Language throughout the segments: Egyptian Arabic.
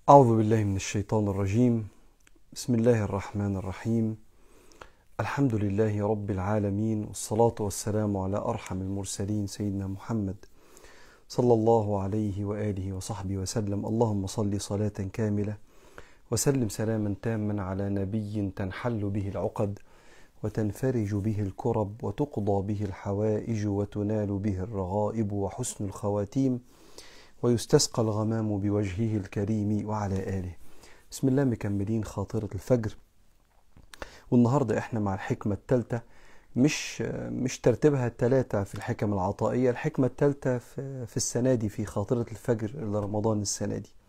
أعوذ بالله من الشيطان الرجيم بسم الله الرحمن الرحيم الحمد لله رب العالمين والصلاة والسلام على أرحم المرسلين سيدنا محمد صلى الله عليه وآله وصحبه وسلم اللهم صل صلاة كاملة وسلم سلاما تاما على نبي تنحل به العقد وتنفرج به الكرب وتقضى به الحوائج وتنال به الرغائب وحسن الخواتيم ويستسقى الغمام بوجهه الكريم وعلى آله بسم الله مكملين خاطرة الفجر والنهاردة احنا مع الحكمة الثالثة مش مش ترتيبها الثلاثة في الحكم العطائية الحكمة الثالثة في, في السنة دي في خاطرة الفجر لرمضان السنة دي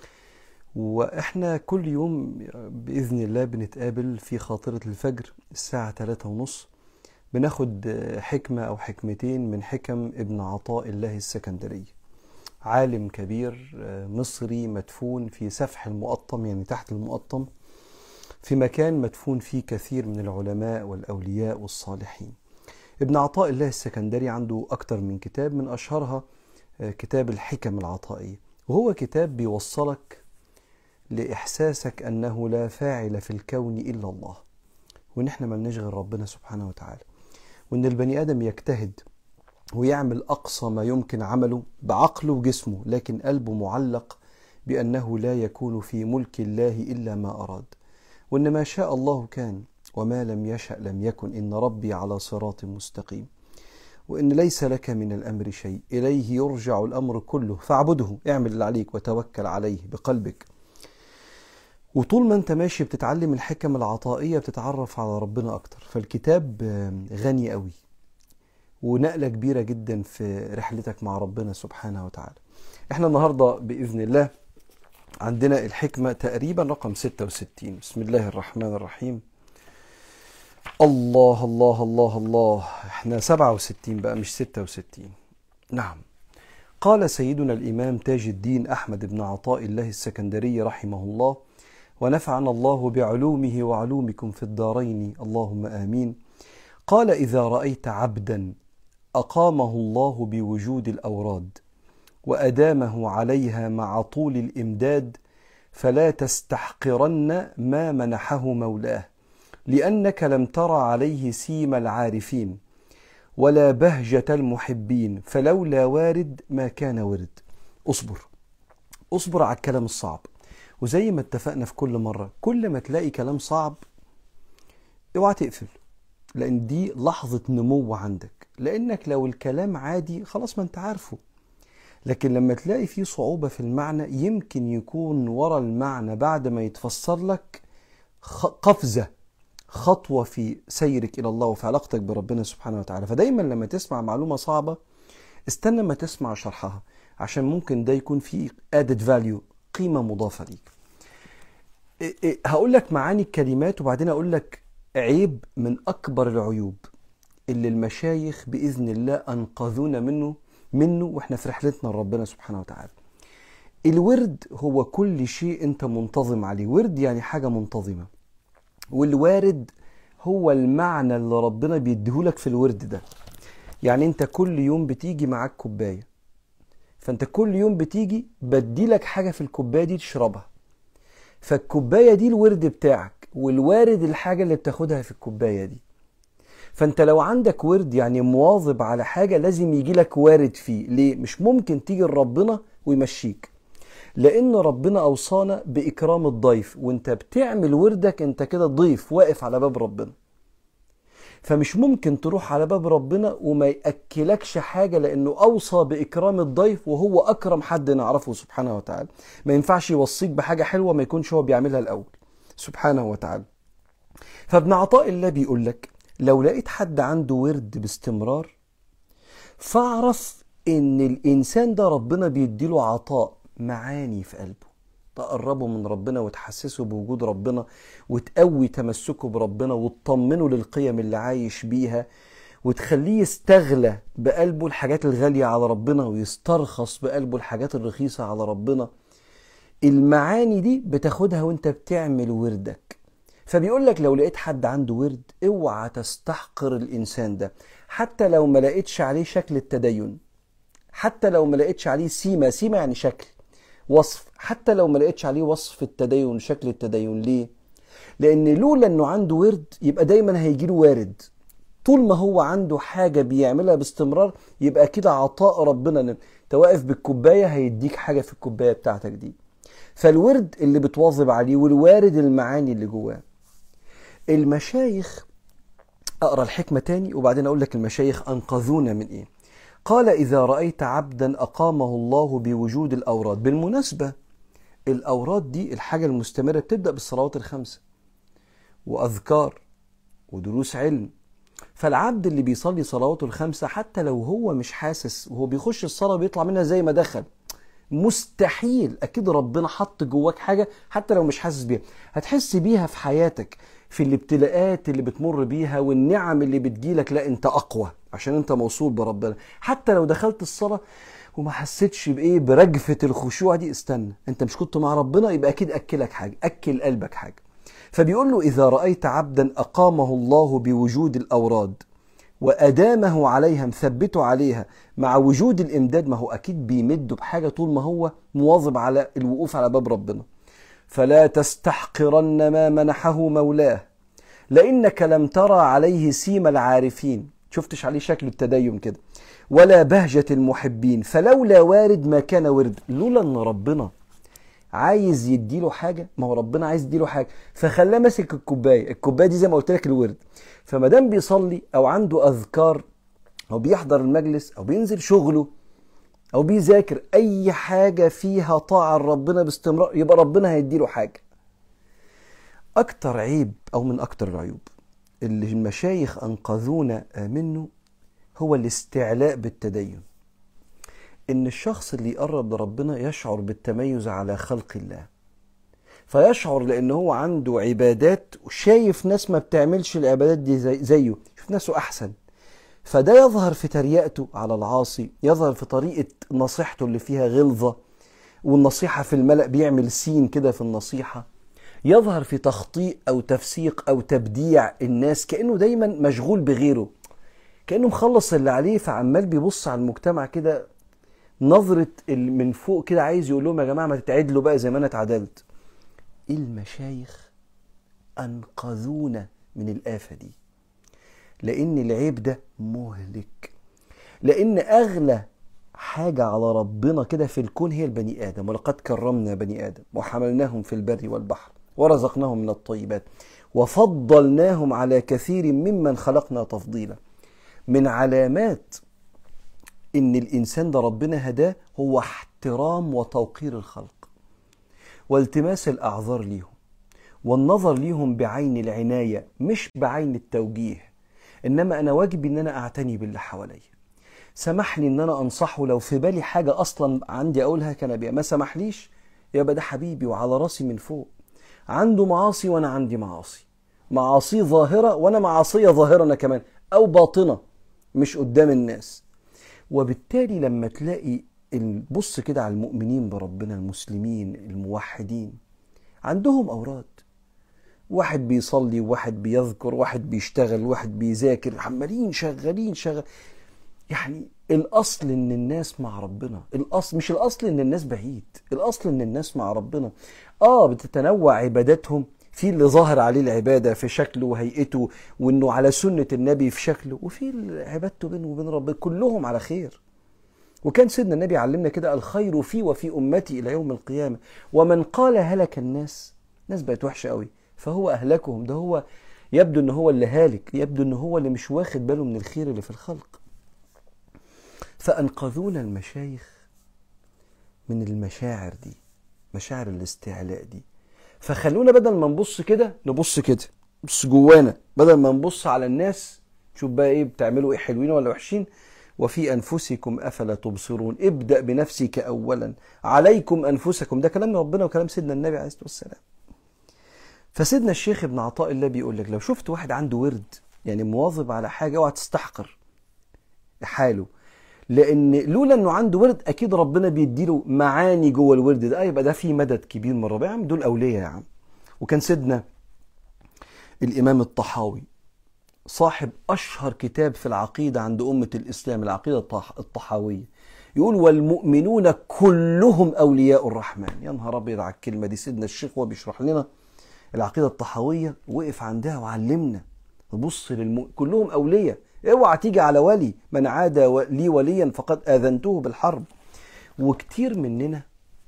واحنا كل يوم بإذن الله بنتقابل في خاطرة الفجر الساعة ثلاثة ونص بناخد حكمة أو حكمتين من حكم ابن عطاء الله السكندري عالم كبير مصري مدفون في سفح المقطم يعني تحت المقطم في مكان مدفون فيه كثير من العلماء والأولياء والصالحين ابن عطاء الله السكندري عنده أكتر من كتاب من أشهرها كتاب الحكم العطائية وهو كتاب بيوصلك لإحساسك أنه لا فاعل في الكون إلا الله وإن إحنا ملناش غير ربنا سبحانه وتعالى وإن البني آدم يجتهد ويعمل أقصى ما يمكن عمله بعقله وجسمه لكن قلبه معلق بأنه لا يكون في ملك الله إلا ما أراد وإن ما شاء الله كان وما لم يشأ لم يكن إن ربي على صراط مستقيم وإن ليس لك من الأمر شيء إليه يرجع الأمر كله فاعبده اعمل اللي عليك وتوكل عليه بقلبك وطول ما انت ماشي بتتعلم الحكم العطائية بتتعرف على ربنا أكتر فالكتاب غني قوي ونقلة كبيرة جدا في رحلتك مع ربنا سبحانه وتعالى احنا النهاردة بإذن الله عندنا الحكمة تقريبا رقم 66 بسم الله الرحمن الرحيم الله الله الله الله احنا 67 بقى مش 66 نعم قال سيدنا الإمام تاج الدين أحمد بن عطاء الله السكندري رحمه الله ونفعنا الله بعلومه وعلومكم في الدارين اللهم آمين قال إذا رأيت عبدا أقامه الله بوجود الأوراد وأدامه عليها مع طول الإمداد فلا تستحقرن ما منحه مولاه لأنك لم تر عليه سيم العارفين ولا بهجة المحبين فلولا وارد ما كان ورد اصبر اصبر على الكلام الصعب وزي ما اتفقنا في كل مرة كل ما تلاقي كلام صعب اوعى تقفل لان دي لحظة نمو عندك لانك لو الكلام عادي خلاص ما انت عارفه لكن لما تلاقي فيه صعوبة في المعنى يمكن يكون ورا المعنى بعد ما يتفسر لك قفزة خطوة في سيرك إلى الله وفي علاقتك بربنا سبحانه وتعالى فدايما لما تسمع معلومة صعبة استنى ما تسمع شرحها عشان ممكن ده يكون فيه added value قيمة مضافة ليك هقول لك معاني الكلمات وبعدين أقول لك عيب من أكبر العيوب اللي المشايخ بإذن الله أنقذونا منه منه وإحنا في رحلتنا لربنا سبحانه وتعالى الورد هو كل شيء أنت منتظم عليه ورد يعني حاجة منتظمة والوارد هو المعنى اللي ربنا بيديهولك في الورد ده يعني أنت كل يوم بتيجي معاك كوباية فأنت كل يوم بتيجي بديلك حاجة في الكوباية دي تشربها فالكوباية دي الورد بتاعك والوارد الحاجة اللي بتاخدها في الكوباية دي فانت لو عندك ورد يعني مواظب على حاجة لازم يجي لك وارد فيه ليه؟ مش ممكن تيجي لربنا ويمشيك لان ربنا اوصانا باكرام الضيف وانت بتعمل وردك انت كده ضيف واقف على باب ربنا فمش ممكن تروح على باب ربنا وما ياكلكش حاجه لانه اوصى باكرام الضيف وهو اكرم حد نعرفه سبحانه وتعالى ما ينفعش يوصيك بحاجه حلوه ما يكونش هو بيعملها الاول سبحانه وتعالى فابن عطاء الله بيقول لك لو لقيت حد عنده ورد باستمرار فاعرف ان الانسان ده ربنا بيديله عطاء معاني في قلبه تقربه من ربنا وتحسسه بوجود ربنا وتقوي تمسكه بربنا وتطمنه للقيم اللي عايش بيها وتخليه يستغلى بقلبه الحاجات الغالية على ربنا ويسترخص بقلبه الحاجات الرخيصة على ربنا المعاني دي بتاخدها وانت بتعمل وردك فبيقول لك لو لقيت حد عنده ورد اوعى تستحقر الانسان ده حتى لو ما لقيتش عليه شكل التدين حتى لو ما لقيتش عليه سيمه سيمه يعني شكل وصف حتى لو ما لقيتش عليه وصف التدين شكل التدين ليه لان لولا انه عنده ورد يبقى دايما هيجيله وارد طول ما هو عنده حاجة بيعملها باستمرار يبقى كده عطاء ربنا انت واقف بالكوباية هيديك حاجة في الكوباية بتاعتك دي فالورد اللي بتواظب عليه والوارد المعاني اللي جواه المشايخ اقرا الحكمة تاني وبعدين اقول لك المشايخ انقذونا من ايه قال اذا رأيت عبدا اقامه الله بوجود الاوراد بالمناسبة الاوراد دي الحاجة المستمرة بتبدأ بالصلوات الخمسة واذكار ودروس علم فالعبد اللي بيصلي صلواته الخمسة حتى لو هو مش حاسس وهو بيخش الصلاة بيطلع منها زي ما دخل مستحيل اكيد ربنا حط جواك حاجه حتى لو مش حاسس بيها هتحس بيها في حياتك في الابتلاءات اللي بتمر بيها والنعم اللي بتجيلك لا انت اقوى عشان انت موصول بربنا حتى لو دخلت الصلاه وما حسيتش بايه برجفه الخشوع دي استنى انت مش كنت مع ربنا يبقى اكيد اكلك حاجه اكل قلبك حاجه فبيقول له اذا رايت عبدا اقامه الله بوجود الاوراد وأدامه عليها مثبته عليها مع وجود الإمداد ما هو أكيد بيمده بحاجة طول ما هو مواظب على الوقوف على باب ربنا فلا تستحقرن ما منحه مولاه لأنك لم ترى عليه سيم العارفين شفتش عليه شكل التدين كده ولا بهجة المحبين فلولا وارد ما كان ورد لولا أن ربنا عايز يديله حاجه ما هو ربنا عايز يديله حاجه فخلاه ماسك الكوبايه الكوبايه دي زي ما قلت لك الورد فما دام بيصلي او عنده اذكار او بيحضر المجلس او بينزل شغله او بيذاكر اي حاجه فيها طاعه لربنا باستمرار يبقى ربنا هيديله حاجه اكتر عيب او من اكتر العيوب اللي المشايخ انقذونا منه هو الاستعلاء بالتدين ان الشخص اللي يقرب لربنا يشعر بالتميز على خلق الله فيشعر لان هو عنده عبادات وشايف ناس ما بتعملش العبادات دي زي زيه شوف ناسه احسن فده يظهر في تريقته على العاصي يظهر في طريقة نصيحته اللي فيها غلظة والنصيحة في الملأ بيعمل سين كده في النصيحة يظهر في تخطيء أو تفسيق أو تبديع الناس كأنه دايما مشغول بغيره كأنه مخلص اللي عليه فعمال بيبص على المجتمع كده نظرة من فوق كده عايز يقول لهم يا جماعة ما تتعدلوا بقى زي ما أنا اتعدلت المشايخ أنقذونا من الآفة دي لأن العيب ده مهلك لأن أغلى حاجة على ربنا كده في الكون هي البني آدم ولقد كرمنا بني آدم وحملناهم في البر والبحر ورزقناهم من الطيبات وفضلناهم على كثير ممن خلقنا تفضيلا من علامات ان الانسان ده ربنا هداه هو احترام وتوقير الخلق والتماس الاعذار ليهم والنظر ليهم بعين العنايه مش بعين التوجيه انما انا واجبي ان انا اعتني باللي حواليا سمح لي ان انا انصحه لو في بالي حاجه اصلا عندي اقولها كان بيها ما سمحليش يبقى ده حبيبي وعلى راسي من فوق عنده معاصي وانا عندي معاصي معاصي ظاهره وانا معاصيه ظاهره انا كمان او باطنه مش قدام الناس وبالتالي لما تلاقي بص كده على المؤمنين بربنا المسلمين الموحدين عندهم أوراد واحد بيصلي وواحد بيذكر واحد بيشتغل واحد بيذاكر عمالين شغالين شغال يعني الأصل إن الناس مع ربنا الأصل مش الأصل إن الناس بعيد الأصل إن الناس مع ربنا آه بتتنوع عباداتهم في اللي ظاهر عليه العبادة في شكله وهيئته وانه على سنة النبي في شكله وفي اللي عبادته بينه وبين ربنا كلهم على خير وكان سيدنا النبي علمنا كده الخير في وفي أمتي إلى يوم القيامة ومن قال هلك الناس الناس بقت وحشة قوي فهو أهلكهم ده هو يبدو ان هو اللي هالك يبدو ان هو اللي مش واخد باله من الخير اللي في الخلق فأنقذونا المشايخ من المشاعر دي مشاعر الاستعلاء دي فخلونا بدل ما نبص كده نبص كده نبص جوانا بدل ما نبص على الناس شوف بقى ايه بتعملوا ايه حلوين ولا وحشين وفي انفسكم افلا تبصرون ابدا بنفسك اولا عليكم انفسكم ده كلام ربنا وكلام سيدنا النبي عليه الصلاه والسلام فسيدنا الشيخ ابن عطاء الله بيقول لك لو شفت واحد عنده ورد يعني مواظب على حاجه اوعى تستحقر حاله لان لولا انه عنده ورد اكيد ربنا بيديله معاني جوه الورد ده يبقى ده في مدد كبير من ربنا يا عم دول اولياء يا عم وكان سيدنا الامام الطحاوي صاحب اشهر كتاب في العقيده عند امه الاسلام العقيده الطحاويه يقول والمؤمنون كلهم أولياء الرحمن يا نهار أبيض على الكلمة دي سيدنا الشيخ وهو بيشرح لنا العقيدة الطحاوية وقف عندها وعلمنا نبص للم... كلهم أولياء اوعى تيجي على ولي من عاد و... لي وليا فقد آذنته بالحرب وكتير مننا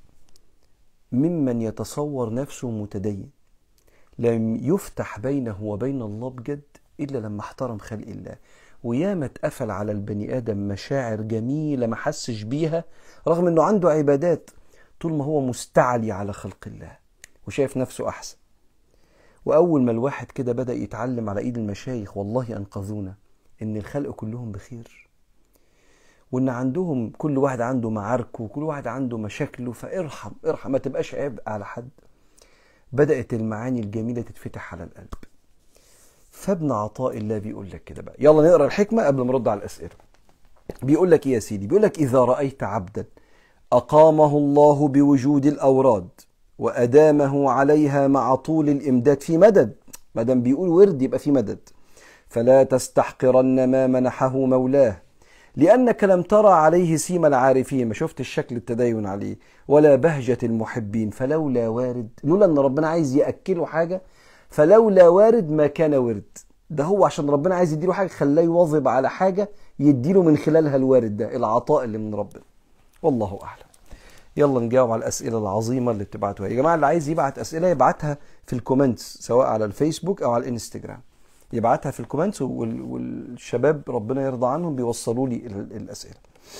ممن يتصور نفسه متدين لم يفتح بينه وبين الله بجد إلا لما احترم خلق الله وياما اتقفل على البني آدم مشاعر جميلة ما حسش بيها رغم أنه عنده عبادات طول ما هو مستعلي على خلق الله وشايف نفسه أحسن وأول ما الواحد كده بدأ يتعلم على إيد المشايخ والله أنقذونا إن الخلق كلهم بخير وإن عندهم كل واحد عنده معاركه وكل واحد عنده مشاكله فارحم ارحم ما تبقاش عبء على حد بدأت المعاني الجميلة تتفتح على القلب فابن عطاء الله بيقول لك كده بقى يلا نقرا الحكمة قبل ما نرد على الأسئلة بيقول لك إيه يا سيدي بيقول لك إذا رأيت عبدا أقامه الله بوجود الأوراد وأدامه عليها مع طول الإمداد في مدد ما دام بيقول ورد يبقى في مدد فلا تستحقرن ما منحه مولاه لأنك لم ترى عليه سيم العارفين ما شفت الشكل التدين عليه ولا بهجة المحبين فلولا وارد لولا أن ربنا عايز يأكله حاجة فلولا وارد ما كان ورد ده هو عشان ربنا عايز يديله حاجة خلاه يواظب على حاجة يديله من خلالها الوارد ده العطاء اللي من ربنا والله أعلم يلا نجاوب على الأسئلة العظيمة اللي بتبعتوها يا جماعة اللي عايز يبعت أسئلة يبعتها في الكومنتس سواء على الفيسبوك أو على الانستجرام يبعتها في الكومنتس والشباب ربنا يرضى عنهم بيوصلوا لي الأسئلة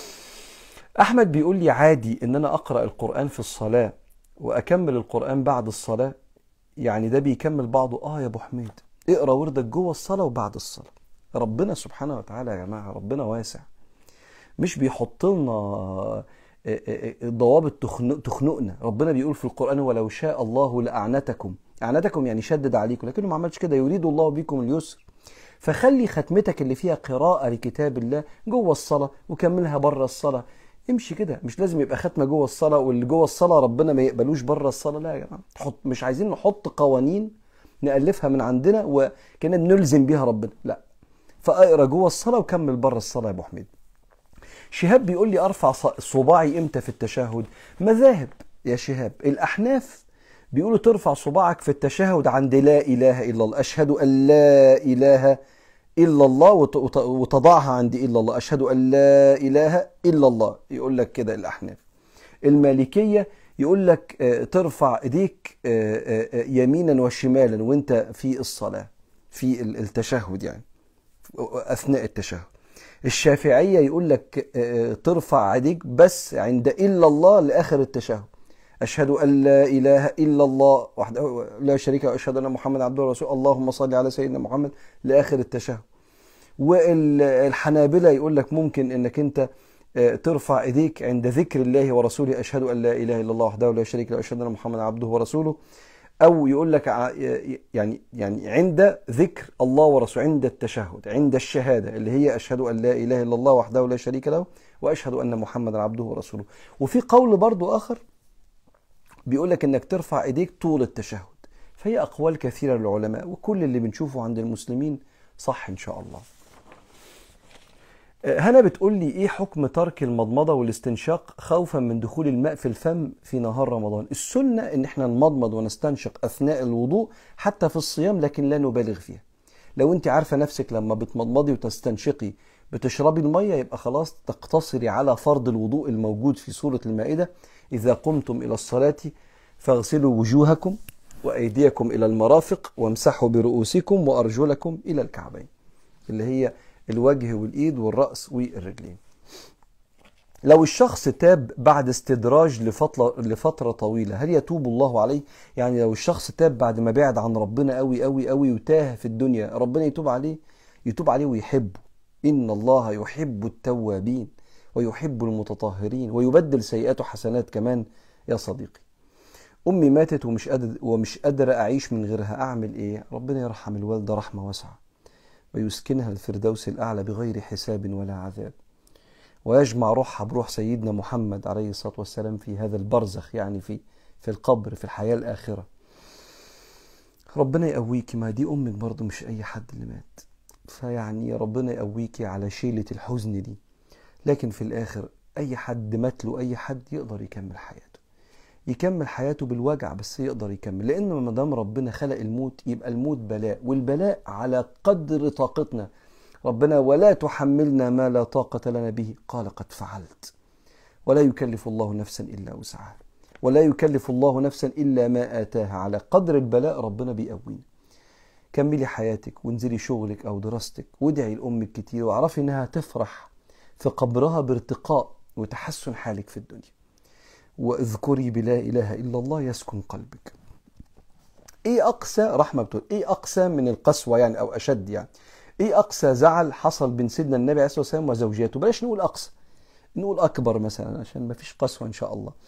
أحمد بيقول لي عادي إن أنا أقرأ القرآن في الصلاة وأكمل القرآن بعد الصلاة يعني ده بيكمل بعضه آه يا أبو حميد اقرأ وردك جوه الصلاة وبعد الصلاة ربنا سبحانه وتعالى يا جماعة ربنا واسع مش بيحط لنا ضوابط تخنقنا ربنا بيقول في القرآن ولو شاء الله لأعنتكم أعنتكم يعني شدد عليكم لكنه ما عملش كده يريد الله بكم اليسر فخلي ختمتك اللي فيها قراءة لكتاب الله جوه الصلاة وكملها بره الصلاة امشي كده مش لازم يبقى ختمة جوه الصلاة واللي جوه الصلاة ربنا ما يقبلوش بره الصلاة لا يا جماعة تحط مش عايزين نحط قوانين نألفها من عندنا وكنا بنلزم بيها ربنا لا فاقرا جوه الصلاة وكمل بره الصلاة يا ابو حميد شهاب بيقول لي ارفع صباعي امتى في التشهد مذاهب يا شهاب الاحناف بيقولوا ترفع صباعك في التشهد عند لا اله الا الله اشهد ان لا اله الا الله وتضعها عند الا الله اشهد ان لا اله الا الله يقول لك كده الاحناف المالكيه يقول لك ترفع ايديك يمينا وشمالا وانت في الصلاه في التشهد يعني اثناء التشهد الشافعيه يقول لك ترفع ايديك بس عند الا الله لاخر التشهد اشهد ان لا اله الا الله وحده لا شريك له واشهد ان محمد عبده ورسوله اللهم صل على سيدنا محمد لاخر التشهد والحنابله يقول لك ممكن انك انت ترفع ايديك عند ذكر الله ورسوله اشهد ان لا اله الا الله وحده لا شريك له واشهد ان محمد عبده ورسوله او يقول لك يعني يعني عند ذكر الله ورسوله عند التشهد عند الشهاده اللي هي اشهد ان لا اله الا الله وحده لا شريك له واشهد ان محمدا عبده ورسوله وفي قول برضو اخر بيقول لك انك ترفع ايديك طول التشهد فهي اقوال كثيره للعلماء وكل اللي بنشوفه عند المسلمين صح ان شاء الله هنا بتقول لي ايه حكم ترك المضمضه والاستنشاق خوفا من دخول الماء في الفم في نهار رمضان السنه ان احنا نمضمض ونستنشق اثناء الوضوء حتى في الصيام لكن لا نبالغ فيها لو انت عارفه نفسك لما بتمضمضي وتستنشقي بتشربي الميه يبقى خلاص تقتصري على فرض الوضوء الموجود في سوره المائده اذا قمتم الى الصلاه فاغسلوا وجوهكم وايديكم الى المرافق وامسحوا برؤوسكم وارجلكم الى الكعبين اللي هي الوجه والايد والراس والرجلين لو الشخص تاب بعد استدراج لفترة, لفترة طويلة هل يتوب الله عليه؟ يعني لو الشخص تاب بعد ما بعد عن ربنا قوي قوي قوي وتاه في الدنيا ربنا يتوب عليه؟ يتوب عليه ويحبه إن الله يحب التوابين ويحب المتطهرين ويبدل سيئاته حسنات كمان يا صديقي أمي ماتت ومش قادر ومش قادرة أعيش من غيرها أعمل إيه؟ ربنا يرحم الوالدة رحمة واسعة ويسكنها الفردوس الأعلى بغير حساب ولا عذاب ويجمع روحها بروح سيدنا محمد عليه الصلاة والسلام في هذا البرزخ يعني في في القبر في الحياة الآخرة ربنا يقويكي ما دي أمك برضه مش أي حد اللي مات فيعني ربنا يقويكي على شيلة الحزن دي لكن في الآخر اي حد مات له اي حد يقدر يكمل حياته يكمل حياته بالوجع بس يقدر يكمل لان ما دام ربنا خلق الموت يبقى الموت بلاء والبلاء على قدر طاقتنا ربنا ولا تحملنا ما لا طاقة لنا به قال قد فعلت ولا يكلف الله نفسا إلا وسعها ولا يكلف الله نفسا إلا ما آتاها على قدر البلاء ربنا بيقوينا كملي حياتك وانزلي شغلك أو دراستك وادعي لأمك كتير واعرفي إنها تفرح في قبرها بارتقاء وتحسن حالك في الدنيا واذكري بلا إله إلا الله يسكن قلبك ايه اقسى رحمه بتقول ايه اقسى من القسوه يعني او اشد يعني ايه اقسى زعل حصل بين سيدنا النبي عليه الصلاه والسلام وزوجاته بلاش نقول اقسى نقول اكبر مثلا عشان ما فيش قسوه ان شاء الله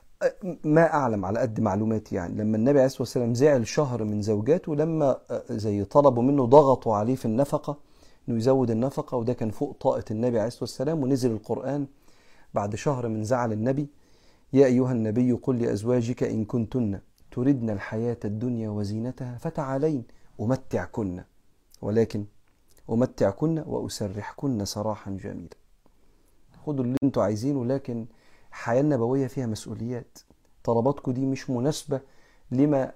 ما اعلم على قد معلوماتي يعني لما النبي عليه الصلاه والسلام زعل شهر من زوجاته لما زي طلبوا منه ضغطوا عليه في النفقه انه يزود النفقه وده كان فوق طاقه النبي عليه الصلاه والسلام ونزل القران بعد شهر من زعل النبي يا ايها النبي قل لازواجك ان كنتن تردن الحياه الدنيا وزينتها فتعالين امتعكن ولكن أمتعكن وأسرحكن سراحا جميلا خدوا اللي انتوا عايزينه لكن الحياة النبوية فيها مسؤوليات طلباتكم دي مش مناسبة لما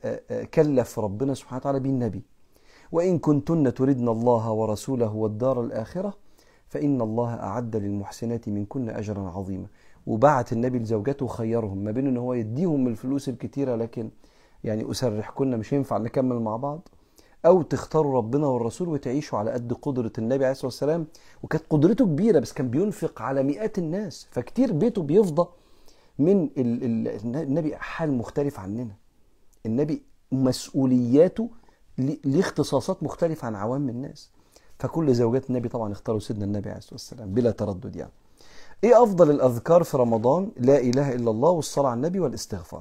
كلف ربنا سبحانه وتعالى به النبي وإن كنتن تردن الله ورسوله والدار الآخرة فإن الله أعد للمحسنات منكن أجرا عظيما وبعت النبي لزوجاته خيرهم ما بين ان هو يديهم من الفلوس الكتيرة لكن يعني أسرحكن مش ينفع نكمل مع بعض او تختاروا ربنا والرسول وتعيشوا على قد قدره النبي عليه الصلاه والسلام وكانت قدرته كبيره بس كان بينفق على مئات الناس فكتير بيته بيفضى من ال ال النبي حال مختلف عننا النبي مسؤولياته ليه اختصاصات مختلفه عن عوام الناس فكل زوجات النبي طبعا اختاروا سيدنا النبي عليه الصلاه والسلام بلا تردد يعني ايه افضل الاذكار في رمضان لا اله الا الله والصلاه على النبي والاستغفار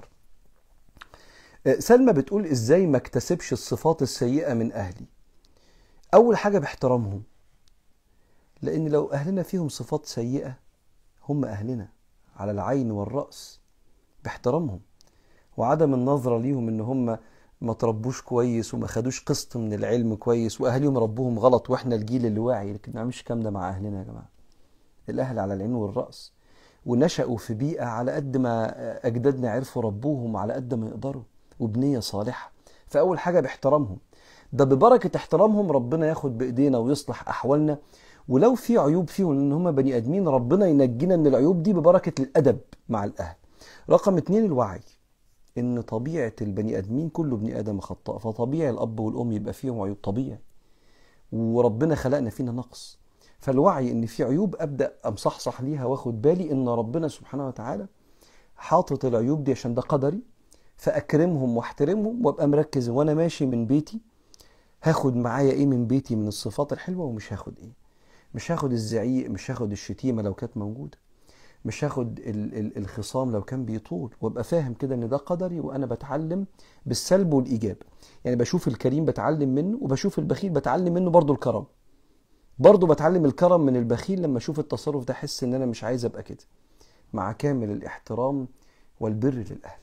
سلمى بتقول ازاي ما اكتسبش الصفات السيئة من اهلي اول حاجة باحترامهم لان لو اهلنا فيهم صفات سيئة هم اهلنا على العين والرأس باحترامهم وعدم النظرة ليهم ان هم ما تربوش كويس وما خدوش قسط من العلم كويس واهاليهم ربوهم غلط واحنا الجيل اللي واعي لكن ما نعملش الكلام ده مع اهلنا يا جماعه الاهل على العين والراس ونشأوا في بيئه على قد ما اجدادنا عرفوا ربوهم على قد ما يقدروا وبنية صالحة فأول حاجة باحترامهم ده ببركة احترامهم ربنا ياخد بإيدينا ويصلح أحوالنا ولو في عيوب فيهم لأن هم بني آدمين ربنا ينجينا من العيوب دي ببركة الأدب مع الأهل رقم اتنين الوعي إن طبيعة البني آدمين كله بني آدم خطاء فطبيعي الأب والأم يبقى فيهم عيوب طبيعي وربنا خلقنا فينا نقص فالوعي إن في عيوب أبدأ أمصحصح ليها واخد بالي إن ربنا سبحانه وتعالى حاطط العيوب دي عشان ده قدري فاكرمهم واحترمهم وابقى مركز وانا ماشي من بيتي هاخد معايا ايه من بيتي من الصفات الحلوه ومش هاخد ايه مش هاخد الزعيق مش هاخد الشتيمه لو كانت موجوده مش هاخد ال ال الخصام لو كان بيطول وابقى فاهم كده ان ده قدري وانا بتعلم بالسلب والايجاب يعني بشوف الكريم بتعلم منه وبشوف البخيل بتعلم منه برضو الكرم برضو بتعلم الكرم من البخيل لما اشوف التصرف ده احس ان انا مش عايز ابقى كده مع كامل الاحترام والبر للاهل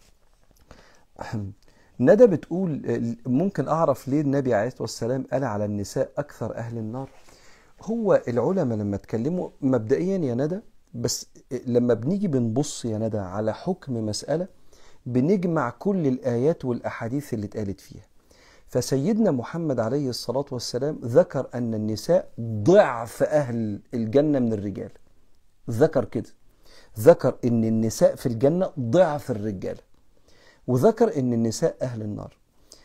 ندى بتقول ممكن اعرف ليه النبي عليه الصلاه والسلام قال على النساء اكثر اهل النار هو العلماء لما اتكلموا مبدئيا يا ندى بس لما بنيجي بنبص يا ندى على حكم مساله بنجمع كل الايات والاحاديث اللي اتقالت فيها فسيدنا محمد عليه الصلاه والسلام ذكر ان النساء ضعف اهل الجنه من الرجال ذكر كده ذكر ان النساء في الجنه ضعف الرجال وذكر ان النساء اهل النار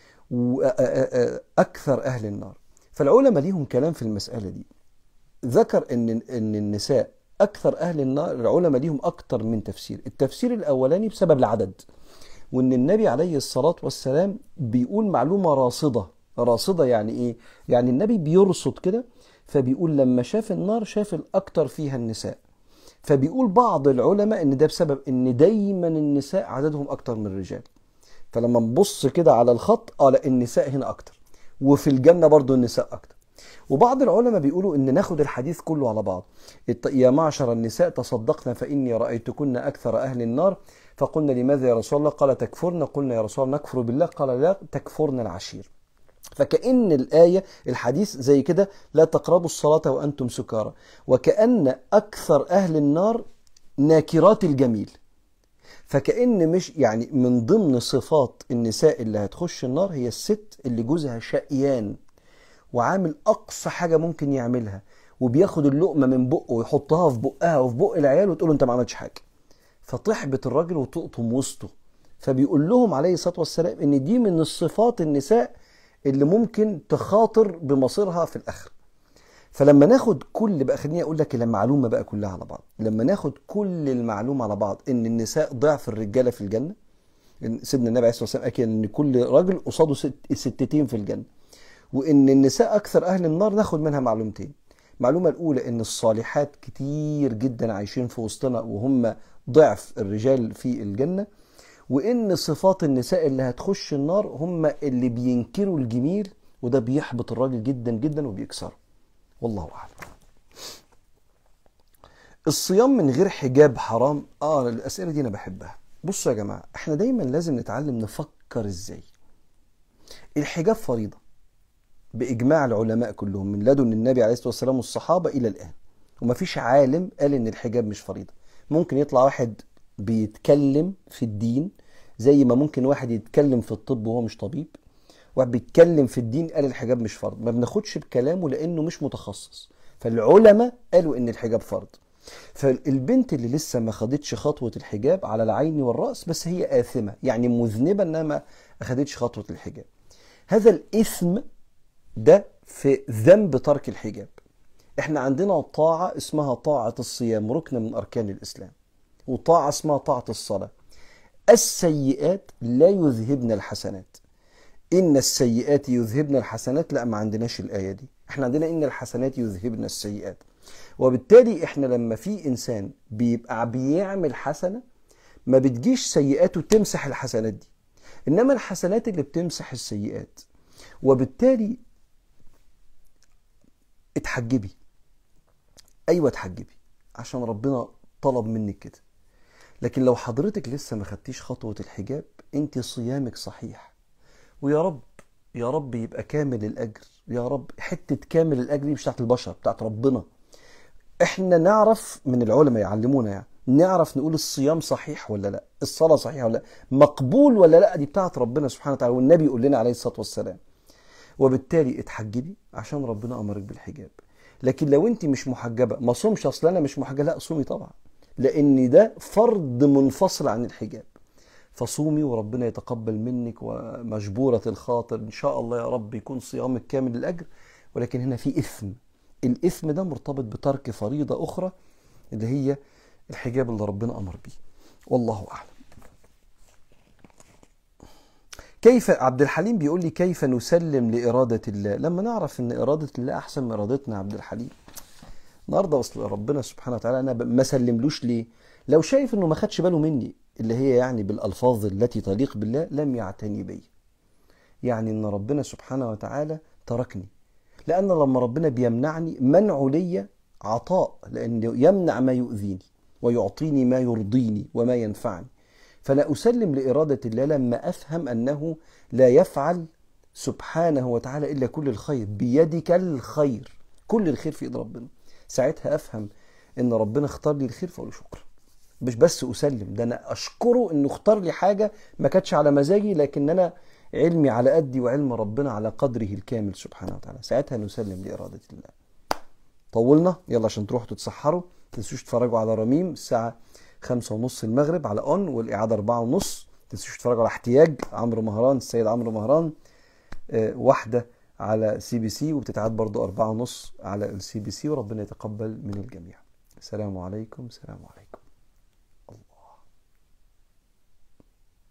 واكثر اهل النار فالعلماء ليهم كلام في المساله دي ذكر ان ان النساء اكثر اهل النار العلماء ليهم اكثر من تفسير التفسير الاولاني بسبب العدد وان النبي عليه الصلاه والسلام بيقول معلومه راصده راصده يعني ايه يعني النبي بيرصد كده فبيقول لما شاف النار شاف الاكثر فيها النساء فبيقول بعض العلماء ان ده بسبب ان دايما النساء عددهم اكتر من الرجال فلما نبص كده على الخط اه لا النساء هنا اكتر وفي الجنه برضو النساء اكتر وبعض العلماء بيقولوا ان ناخد الحديث كله على بعض يا معشر النساء تصدقنا فاني رايتكن اكثر اهل النار فقلنا لماذا يا رسول الله قال تكفرن قلنا يا رسول الله نكفر بالله قال لا تكفرن العشير فكأن الآية الحديث زي كده لا تقربوا الصلاة وأنتم سكارى وكأن أكثر أهل النار ناكرات الجميل فكأن مش يعني من ضمن صفات النساء اللي هتخش النار هي الست اللي جوزها شقيان وعامل أقصى حاجة ممكن يعملها وبياخد اللقمة من بقه ويحطها في بقها وفي بق العيال وتقول له أنت ما عملتش حاجة فتحبط الراجل وتقطم وسطه فبيقول لهم عليه الصلاة والسلام إن دي من الصفات النساء اللي ممكن تخاطر بمصيرها في الآخرة فلما ناخد كل بقى خليني اقول لك المعلومه بقى كلها على بعض لما ناخد كل المعلومه على بعض ان النساء ضعف الرجاله في الجنه إن سيدنا النبي عليه الصلاه والسلام اكد ان كل راجل قصاده ست ستتين في الجنه وان النساء اكثر اهل النار ناخد منها معلومتين المعلومه الاولى ان الصالحات كتير جدا عايشين في وسطنا وهم ضعف الرجال في الجنه وان صفات النساء اللي هتخش النار هم اللي بينكروا الجميل وده بيحبط الراجل جدا جدا وبيكسره والله اعلم الصيام من غير حجاب حرام اه الاسئله دي انا بحبها بصوا يا جماعه احنا دايما لازم نتعلم نفكر ازاي الحجاب فريضه باجماع العلماء كلهم من لدن النبي عليه الصلاه والسلام والصحابه الى الان ومفيش عالم قال ان الحجاب مش فريضه ممكن يطلع واحد بيتكلم في الدين زي ما ممكن واحد يتكلم في الطب وهو مش طبيب واحد بيتكلم في الدين قال الحجاب مش فرض ما بناخدش بكلامه لانه مش متخصص فالعلماء قالوا ان الحجاب فرض فالبنت اللي لسه ما خدتش خطوة الحجاب على العين والرأس بس هي آثمة يعني مذنبة انها ما اخدتش خطوة الحجاب هذا الإثم ده في ذنب ترك الحجاب احنا عندنا طاعة اسمها طاعة الصيام ركن من أركان الإسلام وطاعة اسمها طاعة الصلاة السيئات لا يذهبن الحسنات إن السيئات يذهبن الحسنات لا ما عندناش الآية دي احنا عندنا إن الحسنات يذهبن السيئات وبالتالي احنا لما في إنسان بيبقى بيعمل حسنة ما بتجيش سيئاته تمسح الحسنات دي إنما الحسنات اللي بتمسح السيئات وبالتالي اتحجبي أيوة اتحجبي عشان ربنا طلب منك كده لكن لو حضرتك لسه ما خدتيش خطوة الحجاب انت صيامك صحيح ويا رب يا رب يبقى كامل الاجر يا رب حته كامل الاجر دي مش بتاعت البشر بتاعت ربنا احنا نعرف من العلماء يعلمونا يعني نعرف نقول الصيام صحيح ولا لا الصلاه صحيحه ولا لا مقبول ولا لا دي بتاعت ربنا سبحانه وتعالى والنبي يقول لنا عليه الصلاه والسلام وبالتالي اتحجبي عشان ربنا امرك بالحجاب لكن لو انت مش محجبه ما صومش اصل انا مش محجبه لا صومي طبعا لان ده فرض منفصل عن الحجاب فصومي وربنا يتقبل منك ومجبورة الخاطر إن شاء الله يا رب يكون صيامك كامل الأجر ولكن هنا في إثم الإثم ده مرتبط بترك فريضة أخرى اللي هي الحجاب اللي ربنا أمر بيه والله أعلم كيف عبد الحليم بيقول لي كيف نسلم لإرادة الله لما نعرف إن إرادة الله أحسن من إرادتنا يا عبد الحليم النهارده اصل ربنا سبحانه وتعالى انا ما سلملوش ليه لو شايف انه ما خدش باله مني اللي هي يعني بالالفاظ التي تليق بالله لم يعتني بي يعني ان ربنا سبحانه وتعالى تركني لان لما ربنا بيمنعني منعه لي عطاء لانه يمنع ما يؤذيني ويعطيني ما يرضيني وما ينفعني فلا اسلم لاراده الله لما افهم انه لا يفعل سبحانه وتعالى الا كل الخير بيدك الخير كل الخير في ايد ربنا ساعتها افهم ان ربنا اختار لي الخير فاقول له شكرا مش بس اسلم ده انا اشكره انه اختار لي حاجه ما كانتش على مزاجي لكن انا علمي على قدي وعلم ربنا على قدره الكامل سبحانه وتعالى ساعتها نسلم لاراده الله طولنا يلا عشان تروحوا تتسحروا تنسوش تتفرجوا على رميم الساعه خمسة ونص المغرب على اون والاعاده أربعة ونص تنسوش تتفرجوا على احتياج عمرو مهران السيد عمرو مهران آه، واحده على سي بي سي وبتتعاد برضو أربعة ونص على السي بي سي وربنا يتقبل من الجميع السلام عليكم السلام عليكم